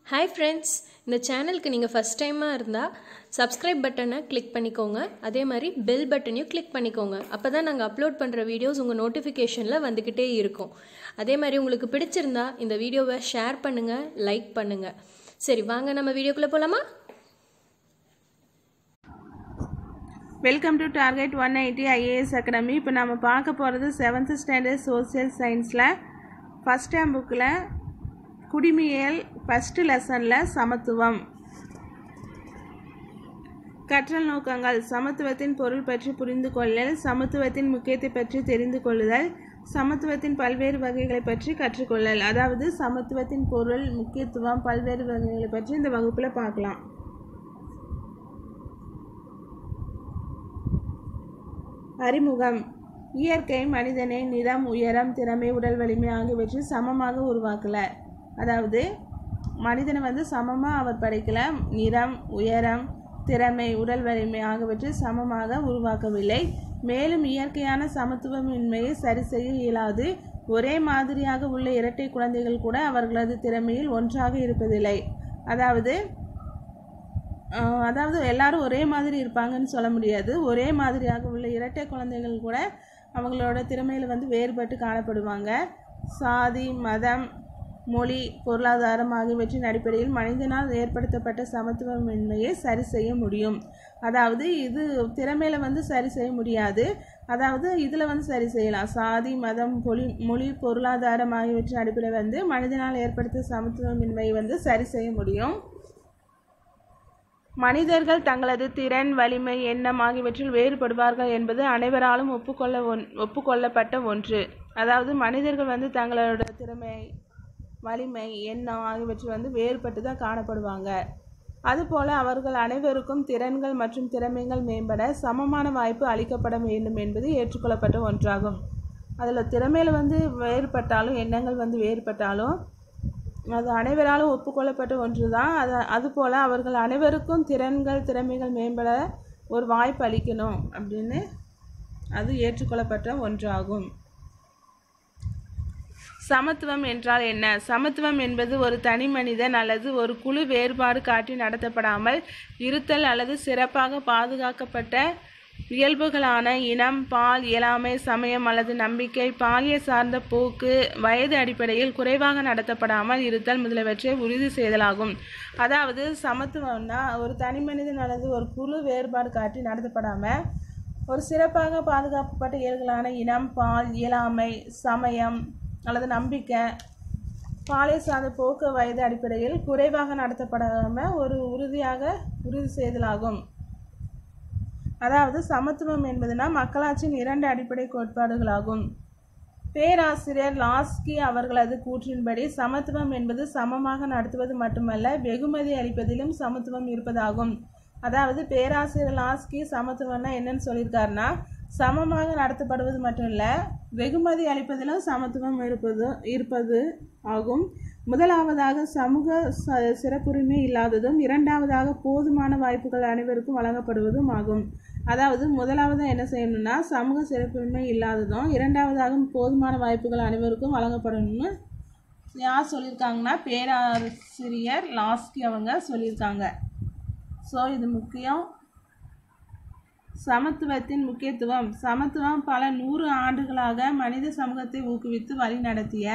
hi friends இந்த சேனலுக்கு நீங்கள் ஃபஸ்ட் டைமாக இருந்தால் சப்ஸ்கிரைப் பட்டனை கிளிக் பண்ணிக்கோங்க அதே மாதிரி பெல் பட்டனையும் கிளிக் பண்ணிக்கோங்க அப்போ தான் நாங்கள் அப்லோட் பண்ணுற வீடியோஸ் உங்கள் நோட்டிஃபிகேஷனில் வந்துக்கிட்டே இருக்கும் அதே மாதிரி உங்களுக்கு பிடிச்சிருந்தா இந்த வீடியோவை ஷேர் பண்ணுங்கள் லைக் பண்ணுங்கள் சரி வாங்க நம்ம வீடியோக்குள்ளே போகலாமா welcome to target one eighty IAS academy இப்போ நம்ம பார்க்க போகிறது செவன்த் ஸ்டாண்டர்ட் சோசியல் சயின்ஸில் ஃபஸ்ட் டைம் புக்கில் குடிமியல் ஃபஸ்ட்டு லெசனில் சமத்துவம் கற்றல் நோக்கங்கள் சமத்துவத்தின் பொருள் பற்றி புரிந்து கொள்ளல் சமத்துவத்தின் முக்கியத்தை பற்றி தெரிந்து கொள்ளுதல் சமத்துவத்தின் பல்வேறு வகைகளை பற்றி கற்றுக்கொள்ளல் அதாவது சமத்துவத்தின் பொருள் முக்கியத்துவம் பல்வேறு வகைகளை பற்றி இந்த வகுப்பில் பார்க்கலாம் அறிமுகம் இயற்கை மனிதனை நிறம் உயரம் திறமை உடல் வலிமை ஆகியவற்றை சமமாக உருவாக்கல அதாவது மனிதனை வந்து சமமாக அவர் படைக்கல நிறம் உயரம் திறமை உடல் வலிமை ஆகியவற்றை சமமாக உருவாக்கவில்லை மேலும் இயற்கையான சமத்துவமின்மையை சரி செய்ய இயலாது ஒரே மாதிரியாக உள்ள இரட்டை குழந்தைகள் கூட அவர்களது திறமையில் ஒன்றாக இருப்பதில்லை அதாவது ஆஹ் அதாவது எல்லாரும் ஒரே மாதிரி இருப்பாங்கன்னு சொல்ல முடியாது ஒரே மாதிரியாக உள்ள இரட்டை குழந்தைகள் கூட அவங்களோட திறமையில் வந்து வேறுபட்டு காணப்படுவாங்க சாதி மதம் மொழி பொருளாதாரம் ஆகியவற்றின் அடிப்படையில் மனிதனால் ஏற்படுத்தப்பட்ட சமத்துவமின்மையை சரி செய்ய முடியும் அதாவது இது திறமையில் வந்து சரி செய்ய முடியாது அதாவது இதில் வந்து சரி செய்யலாம் சாதி மதம் மொழி மொழி பொருளாதாரம் ஆகியவற்றின் அடிப்படையில் வந்து மனிதனால் ஏற்படுத்த சமத்துவமின்மையை வந்து சரி செய்ய முடியும் மனிதர்கள் தங்களது திறன் வலிமை எண்ணம் ஆகியவற்றில் வேறுபடுவார்கள் என்பது அனைவராலும் ஒப்புக்கொள்ள ஒன் ஒப்புக்கொள்ளப்பட்ட ஒன்று அதாவது மனிதர்கள் வந்து தங்களோட திறமை வலிமை எண்ணம் ஆகியவற்றில் வந்து வேறுபட்டு தான் காணப்படுவாங்க அதுபோல அவர்கள் அனைவருக்கும் திறன்கள் மற்றும் திறமைகள் மேம்பட சமமான வாய்ப்பு அளிக்கப்பட வேண்டும் என்பது ஏற்றுக்கொள்ளப்பட்ட ஒன்றாகும் அதில் திறமையில் வந்து வேறுபட்டாலும் எண்ணங்கள் வந்து வேறுபட்டாலும் அது அனைவராலும் ஒப்புக்கொள்ளப்பட்ட ஒன்று தான் அது அதுபோல் அவர்கள் அனைவருக்கும் திறன்கள் திறமைகள் மேம்பட ஒரு வாய்ப்பு அளிக்கணும் அப்படின்னு அது ஏற்றுக்கொள்ளப்பட்ட ஒன்றாகும் சமத்துவம் என்றால் என்ன சமத்துவம் என்பது ஒரு தனி மனிதன் அல்லது ஒரு குழு வேறுபாடு காட்டி நடத்தப்படாமல் இருத்தல் அல்லது சிறப்பாக பாதுகாக்கப்பட்ட இயல்புகளான இனம் பால் இயலாமை சமயம் அல்லது நம்பிக்கை பாலியல் சார்ந்த போக்கு வயது அடிப்படையில் குறைவாக நடத்தப்படாமல் இருத்தல் முதலியவற்றை உறுதி செய்தலாகும் அதாவது சமத்துவம்னா ஒரு தனி மனிதன் அல்லது ஒரு குழு வேறுபாடு காட்டி நடத்தப்படாமல் ஒரு சிறப்பாக பாதுகாக்கப்பட்ட இயல்களான இனம் பால் இயலாமை சமயம் அல்லது நம்பிக்கை பாலை சார்ந்த போக்கு வயது அடிப்படையில் குறைவாக நடத்தப்படாமல் ஒரு உறுதியாக உறுதி செய்தலாகும் அதாவது சமத்துவம் என்பதுனா மக்களாட்சியின் இரண்டு அடிப்படை கோட்பாடுகளாகும் பேராசிரியர் லாஸ்கி அவர்களது கூற்றின்படி சமத்துவம் என்பது சமமாக நடத்துவது மட்டுமல்ல வெகுமதி அளிப்பதிலும் சமத்துவம் இருப்பதாகும் அதாவது பேராசிரியர் லாஸ்கி சமத்துவம்னா என்னன்னு சொல்லியிருக்காருன்னா சமமாக நடத்தப்படுவது மட்டும் இல்லை வெகுமதி அளிப்பதிலும் சமத்துவம் இருப்பது இருப்பது ஆகும் முதலாவதாக சமூக ச சிறப்புரிமை இல்லாததும் இரண்டாவதாக போதுமான வாய்ப்புகள் அனைவருக்கும் வழங்கப்படுவதும் ஆகும் அதாவது முதலாவது என்ன செய்யணும்னா சமூக சிறப்புரிமை இல்லாததும் இரண்டாவதாக போதுமான வாய்ப்புகள் அனைவருக்கும் வழங்கப்படணும்னு யார் சொல்லியிருக்காங்கன்னா பேராசிரியர் லாஸ்கி அவங்க சொல்லியிருக்காங்க ஸோ இது முக்கியம் சமத்துவத்தின் முக்கியத்துவம் சமத்துவம் பல நூறு ஆண்டுகளாக மனித சமூகத்தை ஊக்குவித்து வழிநடத்திய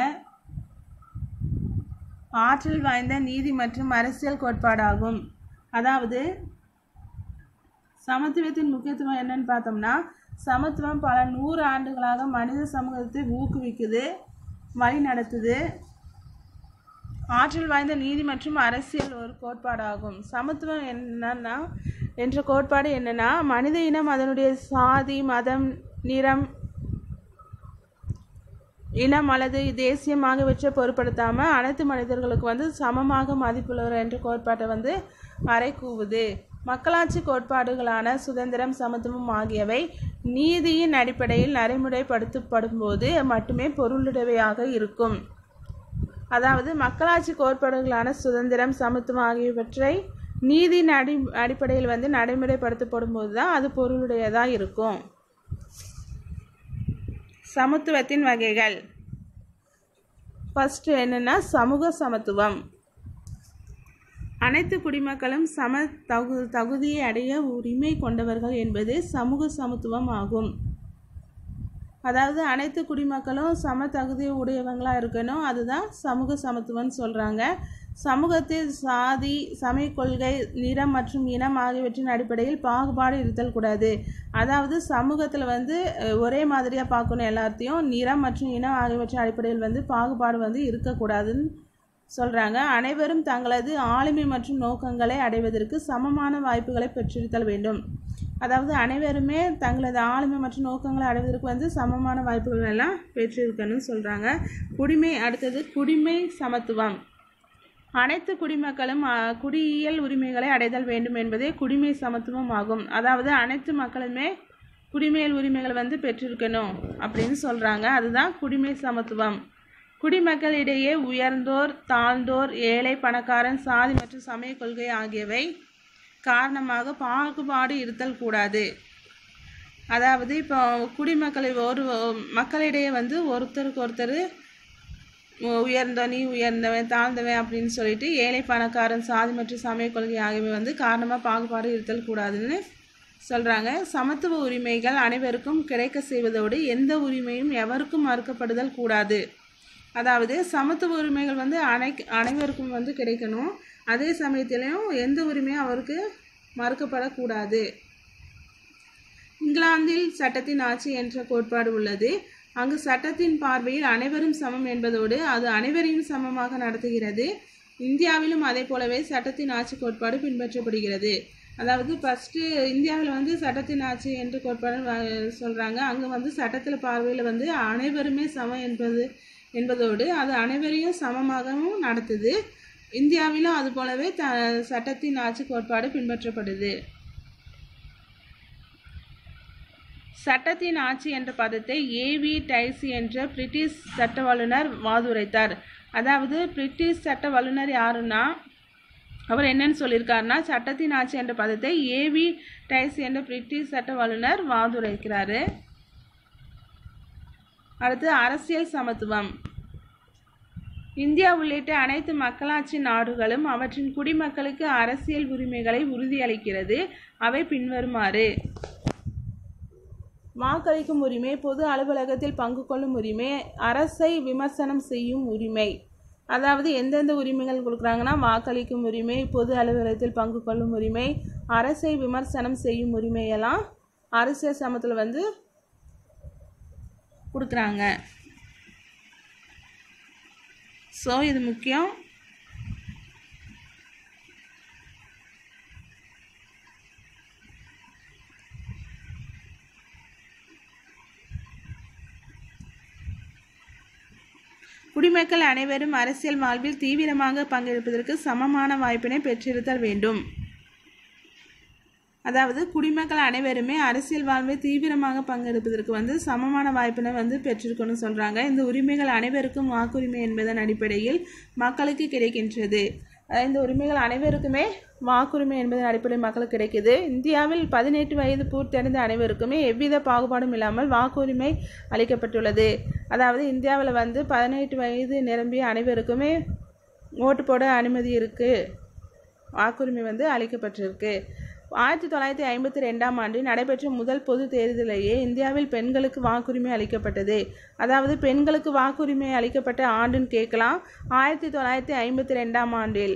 ஆற்றல் வாய்ந்த நீதி மற்றும் அரசியல் கோட்பாடாகும் அதாவது சமத்துவத்தின் முக்கியத்துவம் என்னன்னு பார்த்தோம்னா சமத்துவம் பல நூறு ஆண்டுகளாக மனித சமூகத்தை ஊக்குவிக்குது வழி நடத்துது ஆற்றல் வாய்ந்த நீதி மற்றும் அரசியல் ஒரு கோட்பாடாகும் சமத்துவம் என்னன்னா என்ற கோட்பாடு என்னன்னா மனித இனம் அதனுடைய சாதி மதம் நிறம் இனம் அல்லது தேசியம் ஆகியவற்றை பொருட்படுத்தாமல் அனைத்து மனிதர்களுக்கு வந்து சமமாக மதிப்புள்ளவர் என்ற கோட்பாட்டை வந்து அறைகூவுது மக்களாட்சி கோட்பாடுகளான சுதந்திரம் சமத்துவம் ஆகியவை நீதியின் அடிப்படையில் நடைமுறைப்படுத்தப்படும் போது மட்டுமே பொருளுடையவையாக இருக்கும் அதாவது மக்களாட்சி கோட்பாடுகளான சுதந்திரம் சமத்துவம் ஆகியவற்றை நீதியின் அடி அடிப்படையில் வந்து நடைமுறைப்படுத்தப்படும் போது தான் அது பொருளுடையதாக இருக்கும் சமத்துவத்தின் வகைகள் ஃபஸ்ட்டு என்னென்னா சமூக சமத்துவம் அனைத்து குடிமக்களும் சம தகு தகுதியை அடைய உரிமை கொண்டவர்கள் என்பது சமூக சமத்துவம் ஆகும் அதாவது அனைத்து குடிமக்களும் சம தகுதி உடையவங்களாக இருக்கணும் அதுதான் சமூக சமத்துவம்னு சொல்கிறாங்க சமூகத்தில் சாதி சமய கொள்கை நிறம் மற்றும் இனம் ஆகியவற்றின் அடிப்படையில் பாகுபாடு இருத்தல் கூடாது அதாவது சமூகத்தில் வந்து அஹ், ஒரே மாதிரியாக பார்க்கணும் எல்லாத்தையும் நிறம் மற்றும் இனம் ஆகியவற்றின் அடிப்படையில் வந்து பாகுபாடு வந்து இருக்கக்கூடாதுன்னு சொல்கிறாங்க அனைவரும் தங்களது ஆளுமை மற்றும் நோக்கங்களை அடைவதற்கு சமமான வாய்ப்புகளை பெற்றிருத்தல் வேண்டும் அதாவது அனைவருமே தங்களது ஆளுமை மற்றும் நோக்கங்களை அடைவதற்கு வந்து சமமான வாய்ப்புகள் எல்லாம் பெற்றிருக்கணும்னு சொல்கிறாங்க குடிமை அடுத்தது குடிமை சமத்துவம் அனைத்து குடிமக்களும் அ, குடியியல் உரிமைகளை அடைதல் வேண்டும் என்பதே குடிமை சமத்துவம் ஆகும் அதாவது அனைத்து மக்களுமே குடிமையல் உரிமைகள் வந்து பெற்றிருக்கணும் அப்படின்னு சொல்கிறாங்க அதுதான் குடிமை சமத்துவம் குடிமக்களிடையே உயர்ந்தோர் தாழ்ந்தோர் ஏழை பணக்காரன் சாதி மற்றும் சமய கொள்கை ஆகியவை காரணமாக பாகுபாடு இருத்தல் கூடாது அதாவது இப்போ குடிமக்களை ஒரு மக்களிடையே வந்து ஒருத்தருக்கு ஒருத்தர் உயர்ந்தவன் நீ உயர்ந்தவன் தாழ்ந்தவன் அப்படின்னு சொல்லிட்டு ஏழை பணக்காரன் சாதி மற்றும் சமய கொள்கை ஆகியவை வந்து காரணமாக பாகுபாடு இருத்தல் கூடாதுன்னு சொல்கிறாங்க சமத்துவ உரிமைகள் அனைவருக்கும் கிடைக்க செய்வதோடு எந்த உரிமையும் எவருக்கும் மறுக்கப்படுதல் கூடாது அதாவது சமத்துவ உரிமைகள் வந்து அனை அனைவருக்கும் வந்து கிடைக்கணும் அதே சமயத்திலையும் எந்த உரிமையும் அவருக்கு மறுக்கப்படக்கூடாது இங்கிலாந்தில் சட்டத்தின் ஆட்சி என்ற கோட்பாடு உள்ளது அங்கு சட்டத்தின் பார்வையில் அனைவரும் சமம் என்பதோடு அது அனைவரையும் சமமாக நடத்துகிறது இந்தியாவிலும் அதே போலவே சட்டத்தின் ஆட்சி கோட்பாடு பின்பற்றப்படுகிறது அதாவது ஃபஸ்ட்டு இந்தியாவில் வந்து சட்டத்தின் ஆட்சி என்ற கோட்பாடு வ- சொல்றாங்க அங்கே வந்து சட்டத்தில் பார்வையில் வந்து அனைவருமே சமம் என்பது என்பதோடு அது அனைவரையும் சமமாகவும் நடத்துது இந்தியாவிலும் அது போலவே த சட்டத்தின் ஆட்சி கோட்பாடு பின்பற்றப்படுது சட்டத்தின் ஆட்சி என்ற பதத்தை ஏவி டைஸ் என்ற பிரிட்டிஷ் சட்ட வல்லுனர் வாதுரைத்தார் அதாவது பிரிட்டிஷ் சட்ட வல்லுனர் யாருன்னா அவர் என்னன்னு சொல்லியிருக்காருன்னா சட்டத்தின் ஆட்சி என்ற பதத்தை ஏவி டைஸ் என்ற பிரிட்டிஷ் சட்ட வல்லுனர் வாதுரைக்கிறாரு அடுத்து அரசியல் சமத்துவம் இந்தியா உள்ளிட்ட அனைத்து மக்களாட்சி நாடுகளும் அவற்றின் குடிமக்களுக்கு அரசியல் உரிமைகளை உறுதியளிக்கிறது அவை பின்வருமாறு வாக்களிக்கும் உரிமை பொது அலுவலகத்தில் பங்கு கொள்ளும் உரிமை அரசை விமர்சனம் செய்யும் உரிமை அதாவது எந்தெந்த உரிமைகள் கொடுக்குறாங்கன்னா வாக்களிக்கும் உரிமை பொது அலுவலகத்தில் பங்கு கொள்ளும் உரிமை அரசை விமர்சனம் செய்யும் உரிமையெல்லாம் அரசியல் சமத்தில் வந்து கொடுக்குறாங்க ஸோ இது முக்கியம் குடிமக்கள் அனைவரும் அரசியல் வாழ்வில் தீவிரமாக பங்கெடுப்பதற்கு சமமான வாய்ப்பினை பெற்றிருத்தல் வேண்டும் அதாவது குடிமக்கள் அனைவருமே அரசியல் வாழ்வில் தீவிரமாக பங்கெடுப்பதற்கு வந்து சமமான வாய்ப்பினை வந்து பெற்றிருக்கணும்னு சொல்கிறாங்க இந்த உரிமைகள் அனைவருக்கும் வாக்குரிமை என்பதன் அடிப்படையில் மக்களுக்கு கிடைக்கின்றது அஹ் இந்த உரிமைகள் அனைவருக்குமே வாக்குரிமை என்பதன் அடிப்படையில் மக்களுக்கு கிடைக்குது இந்தியாவில் பதினெட்டு வயது பூர்த்தியடைந்த அனைவருக்குமே எவ்வித பாகுபாடும் இல்லாமல் வாக்குரிமை அளிக்கப்பட்டுள்ளது அதாவது இந்தியாவில் வந்து பதினெட்டு வயது நிரம்பிய அனைவருக்குமே ஓட்டு போட அனுமதி இருக்குது வாக்குரிமை வந்து அளிக்கப்பட்டிருக்கு ஆயிரத்தி தொள்ளாயிரத்தி ஐம்பத்தி ரெண்டாம் ஆண்டு நடைபெற்ற முதல் பொது தேர்தலிலேயே இந்தியாவில் பெண்களுக்கு வாக்குரிமை அளிக்கப்பட்டது அதாவது பெண்களுக்கு வாக்குரிமை அளிக்கப்பட்ட ஆண்டுன்னு கேட்கலாம் ஆயிரத்தி தொள்ளாயிரத்தி ஐம்பத்தி ரெண்டாம் ஆண்டில்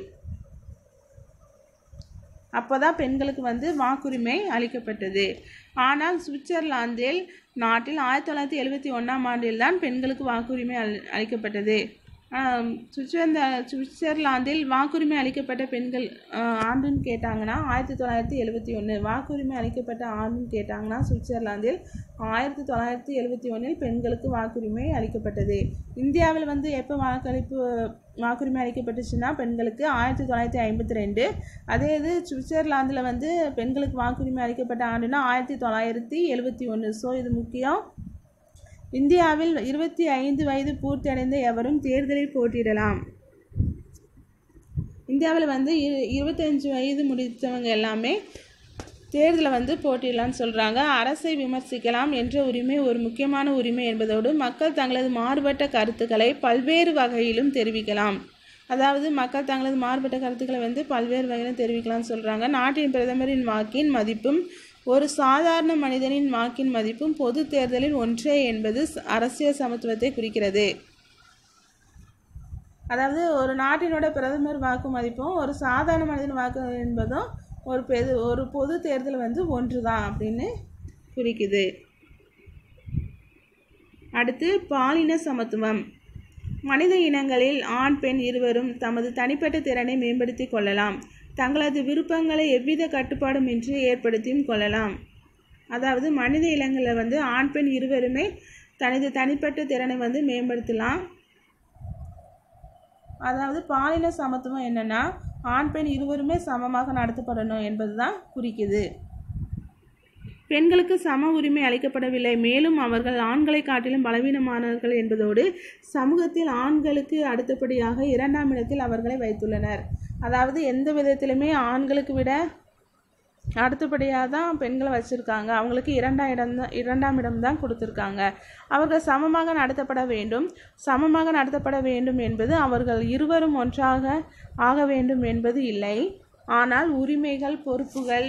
அப்போதான் பெண்களுக்கு வந்து வாக்குரிமை அளிக்கப்பட்டது ஆனால் சுவிட்சர்லாந்தில் நாட்டில் ஆயிரத்தி தொள்ளாயிரத்தி எழுபத்தி ஒன்றாம் ஆண்டில் தான் பெண்களுக்கு வாக்குரிமை அளி அளிக்கப்பட்டது ஆம், சுவிட்சர்ந்த சுவிட்சர்லாந்தில் வாக்குரிமை அளிக்கப்பட்ட பெண்கள் ஆஹ், ஆண்டுன்னு கேட்டாங்கன்னா ஆயிரத்தி தொள்ளாயிரத்தி எழுபத்தி ஒன்று வாக்குரிமை அளிக்கப்பட்ட ஆண்டுன்னு கேட்டாங்கன்னா சுவிட்சர்லாந்தில் ஆயிரத்தி தொள்ளாயிரத்தி எழுபத்தி ஒன்றில் பெண்களுக்கு வாக்குரிமை அளிக்கப்பட்டது இந்தியாவில் வந்து எப்போ வாக்களிப்பு வாக்குரிமை அளிக்கப்பட்டுச்சுன்னா பெண்களுக்கு ஆயிரத்தி தொள்ளாயிரத்தி ஐம்பத்தி ரெண்டு அதே இது சுவிட்சர்லாந்தில் வந்து பெண்களுக்கு வாக்குரிமை அளிக்கப்பட்ட ஆண்டுனா ஆயிரத்தி தொள்ளாயிரத்தி எழுபத்தி ஒன்று ஸோ இது முக்கியம் இந்தியாவில் இருபத்தி ஐந்து வயது பூர்த்தியடைந்த எவரும் தேர்தலில் போட்டியிடலாம் இந்தியாவில் வந்து இரு இருபத்தஞ்சு வயது முடித்தவங்க எல்லாமே தேர்தலில் வந்து போட்டியிடலாம்னு சொல்கிறாங்க அரசை விமர்சிக்கலாம் என்ற உரிமை ஒரு முக்கியமான உரிமை என்பதோடு மக்கள் தங்களது மாறுபட்ட கருத்துக்களை பல்வேறு வகையிலும் தெரிவிக்கலாம் அதாவது மக்கள் தங்களது மாறுபட்ட கருத்துக்களை வந்து பல்வேறு வகையில் தெரிவிக்கலாம்னு சொல்கிறாங்க நாட்டின் பிரதமரின் வாக்கின் மதிப்பும் ஒரு சாதாரண மனிதனின் வாக்கின் மதிப்பும் பொது தேர்தலில் ஒன்றே என்பது ச- அரசியல் சமத்துவத்தை குறிக்கிறது அதாவது ஒரு நாட்டினோட பிரதமர் வாக்கு மதிப்பும் ஒரு சாதாரண மனிதன் வாக்கு என்பதும் ஒரு பெது ஒரு பொது தேர்தல் வந்து ஒன்று தான் அப்படின்னு குறிக்குது அடுத்து பாலின சமத்துவம் மனித இனங்களில் ஆண் பெண் இருவரும் தமது தனிப்பட்ட திறனை மேம்படுத்திக் கொள்ளலாம் தங்களது விருப்பங்களை எவ்வித கட்டுப்பாடுமின்றி ஏற்படுத்தியும் கொள்ளலாம் அதாவது மனித இனங்களில் வந்து ஆண் பெண் இருவருமே தனது தனிப்பட்ட திறனை வந்து மேம்படுத்தலாம் அதாவது பாலின சமத்துவம் என்னன்னா ஆண் பெண் இருவருமே சமமாக நடத்தப்படணும் என்பதுதான் குறிக்குது பெண்களுக்கு சம உரிமை அளிக்கப்படவில்லை மேலும் அவர்கள் ஆண்களை காட்டிலும் பலவீனமானவர்கள் என்பதோடு சமூகத்தில் ஆண்களுக்கு அடுத்தபடியாக இரண்டாம் இடத்தில் அவர்களை வைத்துள்ளனர் அதாவது எந்த விதத்திலுமே ஆண்களுக்கு விட அடுத்தபடியாக தான் பெண்களை வச்சுருக்காங்க அவங்களுக்கு இரண்டாம் இடம் தான் இரண்டாம் இடம் தான் கொடுத்துருக்காங்க அவர்கள் சமமாக நடத்தப்பட வேண்டும் சமமாக நடத்தப்பட வேண்டும் என்பது அவர்கள் இருவரும் ஒன்றாக ஆக வேண்டும் என்பது இல்லை ஆனால் உரிமைகள் பொறுப்புகள்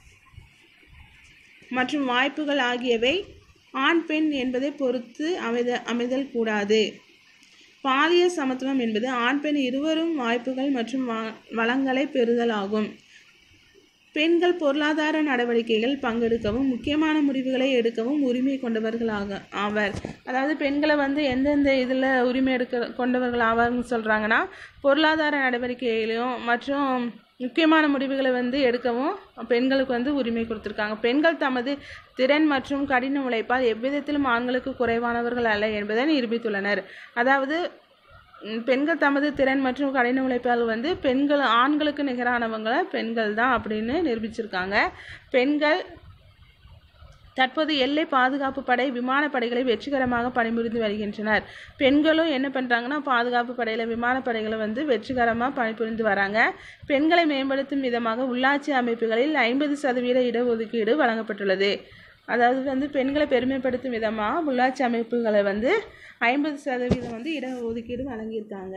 மற்றும் வாய்ப்புகள் ஆகியவை ஆண் பெண் என்பதை பொறுத்து அமைத அமைதல் கூடாது பாலியல் சமத்துவம் என்பது ஆண் பெண் இருவரும் வாய்ப்புகள் மற்றும் வ- வளங்களை பெறுதல் ஆகும் பெண்கள் பொருளாதார நடவடிக்கைகள் பங்கெடுக்கவும் முக்கியமான முடிவுகளை எடுக்கவும் உரிமை கொண்டவர்களாக ஆவர் அதாவது பெண்களை வந்து எந்தெந்த இதில் உரிமை எடுக்க கொண்டவர்கள் ஆவார்னு சொல்கிறாங்கன்னா பொருளாதார நடவடிக்கைகளையும் மற்றும் முக்கியமான முடிவுகளை வந்து எடுக்கவும் பெண்களுக்கு வந்து உரிமை கொடுத்துருக்காங்க பெண்கள் தமது திறன் மற்றும் கடின உழைப்பால் எவ்விதத்திலும் ஆண்களுக்கு குறைவானவர்கள் அல்ல என்பதை நிரூபித்துள்ளனர் அதாவது ம், பெண்கள் தமது திறன் மற்றும் கடின உழைப்பால் வந்து பெண்கள் ஆண்களுக்கு நிகரானவங்க பெண்கள் தான் அப்படின்னு நிரூபிச்சிருக்காங்க பெண்கள் தற்போது எல்லை பாதுகாப்பு படை விமானப்படைகளை வெற்றிகரமாக பணிபுரிந்து வருகின்றனர் பெண்களும் என்ன பண்ணுறாங்கன்னா பாதுகாப்பு படையில் விமானப்படைகளை வந்து வெற்றிகரமாக பணிபுரிந்து வராங்க பெண்களை மேம்படுத்தும் விதமாக உள்ளாட்சி அமைப்புகளில் ஐம்பது சதவீத இடஒதுக்கீடு வழங்கப்பட்டுள்ளது அதாவது வந்து பெண்களை பெருமைப்படுத்தும் விதமாக உள்ளாட்சி அமைப்புகளை வந்து ஐம்பது சதவீதம் வந்து இடஒதுக்கீடு வழங்கியிருக்காங்க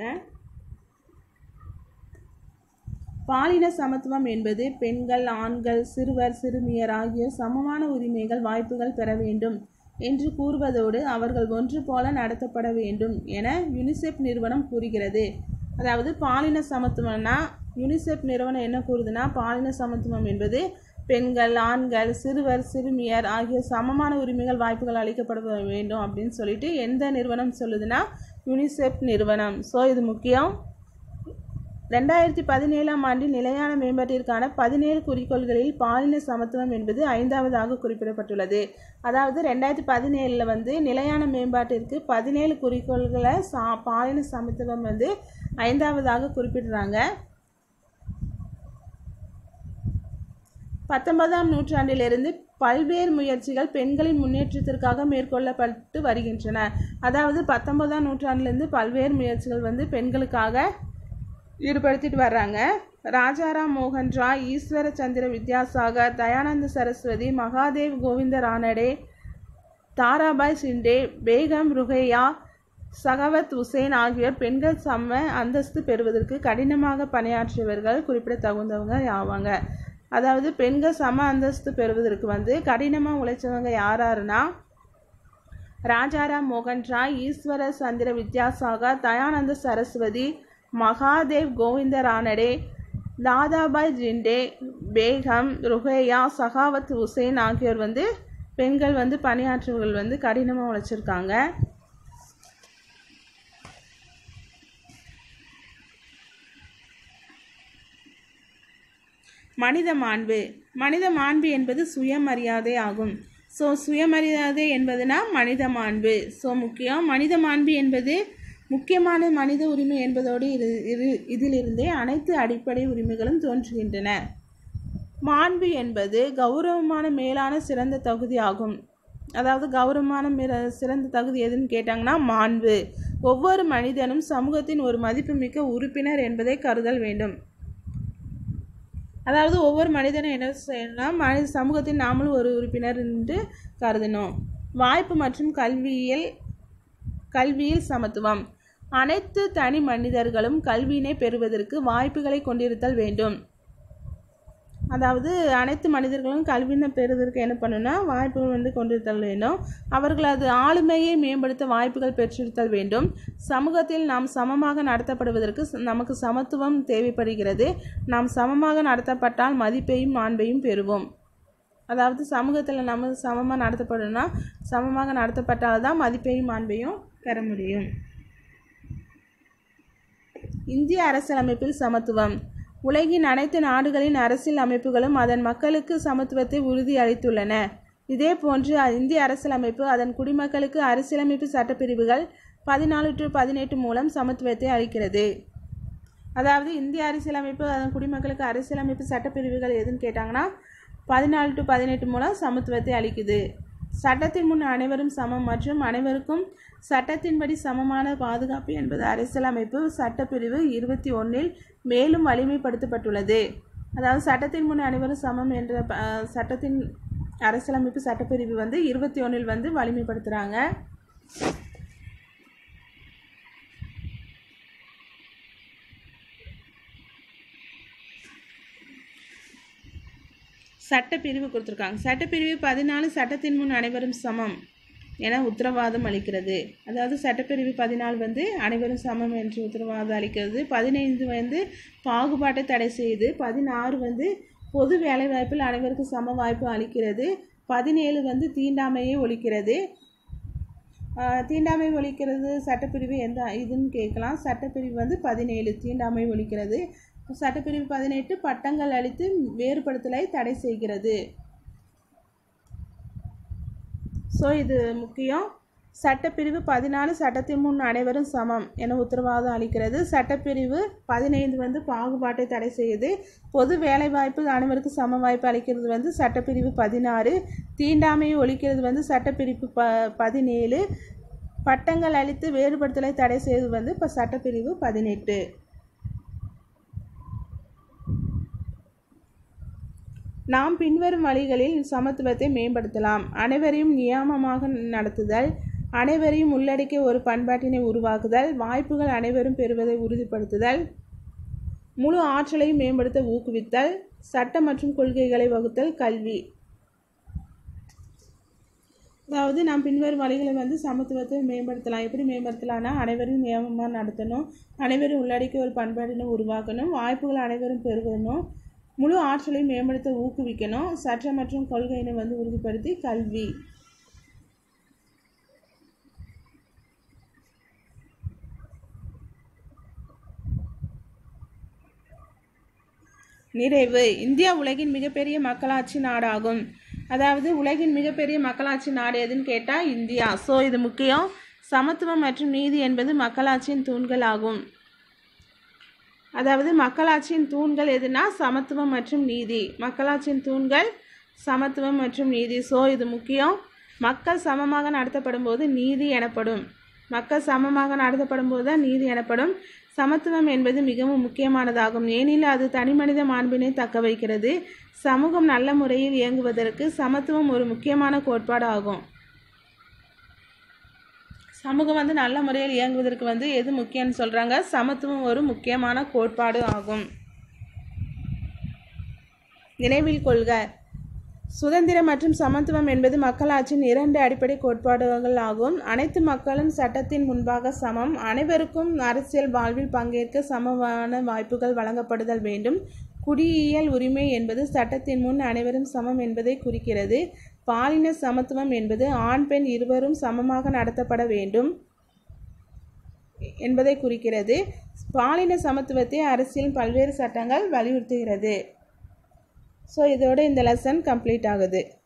பாலின சமத்துவம் என்பது பெண்கள் ஆண்கள் சிறுவர் சிறுமியர் ஆகியோர் சமமான உரிமைகள் வாய்ப்புகள் பெற வேண்டும் என்று கூறுவதோடு அவர்கள் ஒன்று போல நடத்தப்பட வேண்டும் என யுனிசெஃப் நிறுவனம் கூறுகிறது அதாவது பாலின சமத்துவம்னா யுனிசெஃப் நிறுவனம் என்ன கூறுதுன்னா பாலின சமத்துவம் என்பது பெண்கள் ஆண்கள் சிறுவர் சிறுமியர் ஆகிய சமமான உரிமைகள் வாய்ப்புகள் அளிக்கப்பட வேண்டும் அப்படின்னு சொல்லிட்டு எந்த நிறுவனம் சொல்லுதுன்னா யுனிசெஃப் நிறுவனம் ஸோ இது முக்கியம் ரெண்டாயிரத்தி பதினேழாம் ஆண்டில் நிலையான மேம்பாட்டிற்கான பதினேழு குறிக்கோள்களில் பாலின சமத்துவம் என்பது ஐந்தாவதாக குறிப்பிடப்பட்டுள்ளது அதாவது ரெண்டாயிரத்தி பதினேழில் வந்து நிலையான மேம்பாட்டிற்கு பதினேழு குறிக்கோள்களை சா பாலின சமத்துவம் வந்து ஐந்தாவதாக குறிப்பிடுறாங்க பத்தொன்பதாம் நூற்றாண்டிலிருந்து பல்வேறு முயற்சிகள் பெண்களின் முன்னேற்றத்திற்காக மேற்கொள்ளப்பட்டு வருகின்றன அதாவது பத்தொன்பதாம் நூற்றாண்டிலிருந்து பல்வேறு முயற்சிகள் வந்து பெண்களுக்காக ஈடுபடுத்திட்டு வர்றாங்க ராஜாராம் மோகன் ராய் ஈஸ்வர சந்திர வித்யாசாகர் தயானந்த சரஸ்வதி மகாதேவ் கோவிந்த ரானடே தாராபாய் சிண்டே பேகம் ருகையா சகவத் உசேன் ஆகியோர் பெண்கள் சம அந்தஸ்து பெறுவதற்கு கடினமாக பணியாற்றியவர்கள் குறிப்பிடத்தகுந்தவங்க ஆவாங்க அதாவது பெண்கள் சம அந்தஸ்து பெறுவதற்கு வந்து கடினமாக உழைச்சவங்க யார் யாருன்னா ராஜாராம் மோகன் ராய் ஈஸ்வர சந்திர வித்யாசாகர் தயானந்த சரஸ்வதி மகாதேவ் கோவிந்த ரானடே தாதாபாய் ஜிண்டே பேகம் ருஹேயா சகாவத் உசேன் ஆகியோர் வந்து பெண்கள் வந்து பணியாற்றுவர்கள் வந்து கடினமாக உழைச்சிருக்காங்க மனித மாண்பு மனித மாண்பு என்பது சுயமரியாதை ஆகும் ஸோ சுயமரியாதை என்பதுனா மனித மாண்பு ஸோ முக்கியம் மனித மாண்பு என்பது முக்கியமான மனித உரிமை என்பதோடு இரு இரு இதிலிருந்தே அனைத்து அடிப்படை உரிமைகளும் தோன்றுகின்றன மாண்பு என்பது கௌரவமான மேலான சிறந்த தகுதி ஆகும் அதாவது கௌரவமான மிர சிறந்த தகுதி எதுன்னு கேட்டாங்கன்னா மாண்பு ஒவ்வொரு மனிதனும் சமூகத்தின் ஒரு மதிப்புமிக்க உறுப்பினர் என்பதை கருதல் வேண்டும் அதாவது ஒவ்வொரு மனிதனும் என்ன செய்யணும்னா மனித சமூகத்தின் நாமளும் ஒரு உறுப்பினர் என்று கருதணும் வாய்ப்பு மற்றும் கல்வியில் கல்வியில் சமத்துவம் அனைத்து தனி மனிதர்களும் கல்வியினை பெறுவதற்கு வாய்ப்புகளை கொண்டிருத்தல் வேண்டும் அதாவது அனைத்து மனிதர்களும் கல்வியினை பெறுவதற்கு என்ன பண்ணணும்னா வாய்ப்புகள் வந்து கொண்டிருத்தல் வேண்டும் அவர்களது ஆளுமையை மேம்படுத்த வாய்ப்புகள் பெற்றிருத்தல் வேண்டும் சமூகத்தில் நாம் சமமாக நடத்தப்படுவதற்கு ச- நமக்கு சமத்துவம் தேவைப்படுகிறது நாம் சமமாக நடத்தப்பட்டால் மதிப்பையும் மாண்பையும் பெறுவோம் அதாவது சமூகத்தில் நம்ம சமமாக நடத்தப்படணும்னா சமமாக நடத்தப்பட்டால் தான் மதிப்பையும் மாண்பையும் பெற முடியும் இந்திய அரசியலமைப்பில் சமத்துவம் உலகின் அனைத்து நாடுகளின் அரசியல் அமைப்புகளும் அதன் மக்களுக்கு சமத்துவத்தை உறுதி அளித்துள்ளன இதேபோன்று அ- இந்திய அரசியலமைப்பு அதன் குடிமக்களுக்கு அரசியலமைப்பு சட்டப்பிரிவுகள் பதினாலு டு பதினெட்டு மூலம் சமத்துவத்தை அளிக்கிறது அதாவது இந்திய அரசியலமைப்பு அதன் குடிமக்களுக்கு அரசியலமைப்பு சட்டப்பிரிவுகள் எதுன்னு கேட்டாங்கன்னா பதினாலு டு பதினெட்டு மூலம் சமத்துவத்தை அளிக்குது சட்டத்தின் முன் அனைவரும் சமம் மற்றும் அனைவருக்கும் சட்டத்தின்படி சமமான பாதுகாப்பு என்பது அரசியலமைப்பு சட்டப்பிரிவு இருபத்தி ஒன்றில் மேலும் வலிமைப்படுத்தப்பட்டுள்ளது அதாவது சட்டத்தின் முன் அனைவரும் சமம் என்ற ப- அஹ் சட்டத்தின் அரசியலமைப்பு சட்டப்பிரிவு வந்து இருபத்தி ஒன்றில் வந்து வலிமைப்படுத்துகிறாங்க சட்டப்பிரிவு கொடுத்துருக்காங்க சட்டப்பிரிவு பதினாலு சட்டத்தின் முன் அனைவரும் சமம் என உத்தரவாதம் அளிக்கிறது அதாவது சட்டப்பிரிவு பதினாலு வந்து அனைவரும் சமம் என்று உத்தரவாதம் அளிக்கிறது பதினைந்து வந்து பாகுபாட்டை தடை செய்யுது பதினாறு வந்து பொது வேலைவாய்ப்பில் அனைவருக்கும் சம வாய்ப்பு அளிக்கிறது பதினேழு வந்து தீண்டாமையை ஒழிக்கிறது ஆஹ் தீண்டாமை ஒழிக்கிறது சட்டப்பிரிவு எந்த இதுன்னு கேட்கலாம் சட்டப்பிரிவு வந்து பதினேழு தீண்டாமை ஒழிக்கிறது சட்டப்பிரிவு பதினெட்டு பட்டங்கள் அளித்து வேறுபடுத்தலை தடை செய்கிறது ஸோ இது முக்கியம் சட்டப்பிரிவு பதினாலு சட்டத்தின் முன் அனைவரும் சமம் என உத்தரவாதம் அளிக்கிறது சட்டப்பிரிவு பதினைந்து வந்து பாகுபாட்டை தடை செய்யுது பொது வேலைவாய்ப்பு அனைவருக்கும் சம வாய்ப்பு அளிக்கிறது வந்து சட்டப்பிரிவு பதினாறு தீண்டாமையை ஒழிக்கிறது வந்து சட்டப்பிரிவு ப பதினேழு பட்டங்கள் அளித்து வேறுபடுத்தலை தடை செய்வது வந்து இப்போ சட்டப்பிரிவு பதினெட்டு நாம் பின்வரும் வழிகளில் சமத்துவத்தை மேம்படுத்தலாம் அனைவரையும் நியாமமாக நடத்துதல் அனைவரையும் உள்ளடக்கிய ஒரு பண்பாட்டினை உருவாக்குதல் வாய்ப்புகள் அனைவரும் பெறுவதை உறுதிப்படுத்துதல் முழு ஆற்றலையும் மேம்படுத்த ஊக்குவித்தல் சட்ட மற்றும் கொள்கைகளை வகுத்தல் கல்வி அதாவது நாம் பின்வரும் வழிகளை வந்து சமத்துவத்தை மேம்படுத்தலாம் எப்படி மேம்படுத்தலாம்னா அனைவரும் நியமமாக நடத்தணும் அனைவரும் உள்ளடக்கிய ஒரு பண்பாட்டினை உருவாக்கணும் வாய்ப்புகள் அனைவரும் பெறுவணும் முழு ஆற்றலையும் மேம்படுத்த ஊக்குவிக்கணும் சட்ட மற்றும் கொள்கையினை வந்து உறுதிப்படுத்தி கல்வி நிறைவு இந்தியா உலகின் மிகப்பெரிய மக்களாட்சி நாடாகும் அதாவது உலகின் மிகப்பெரிய மக்களாட்சி நாடு எதுன்னு கேட்டால் இந்தியா ஸோ இது முக்கியம் சமத்துவம் மற்றும் நீதி என்பது மக்களாட்சியின் தூண்கள் ஆகும் அதாவது மக்களாட்சியின் தூண்கள் எதுனா சமத்துவம் மற்றும் நீதி மக்களாட்சியின் தூண்கள் சமத்துவம் மற்றும் நீதி ஸோ இது முக்கியம் மக்கள் சமமாக நடத்தப்படும் போது நீதி எனப்படும் மக்கள் சமமாக நடத்தப்படும் போது தான் நீதி எனப்படும் சமத்துவம் என்பது மிகவும் முக்கியமானதாகும் ஏனில் அது தனிமனித மாண்பினை தக்க வைக்கிறது சமூகம் நல்ல முறையில் இயங்குவதற்கு சமத்துவம் ஒரு முக்கியமான கோட்பாடு ஆகும் சமூகம் வந்து நல்ல முறையில் இயங்குவதற்கு வந்து எது முக்கியம்னு சொல்கிறாங்க சமத்துவம் ஒரு முக்கியமான கோட்பாடு ஆகும் நினைவில் கொள்க சுதந்திரம் மற்றும் சமத்துவம் என்பது மக்களாட்சியின் இரண்டு அடிப்படை கோட்பாடுகள் ஆகும் அனைத்து மக்களும் சட்டத்தின் முன்பாக சமம் அனைவருக்கும் அரசியல் வாழ்வில் பங்கேற்க சமமான வாய்ப்புகள் வழங்கப்படுதல் வேண்டும் குடியியல் உரிமை என்பது சட்டத்தின் முன் அனைவரும் சமம் என்பதை குறிக்கிறது பாலின சமத்துவம் என்பது ஆண் பெண் இருவரும் சமமாக நடத்தப்பட வேண்டும் என்பதை குறிக்கிறது பாலின சமத்துவத்தை அரசியல் பல்வேறு சட்டங்கள் வலியுறுத்துகிறது ஸோ இதோட இந்த லெசன் கம்ப்ளீட் ஆகுது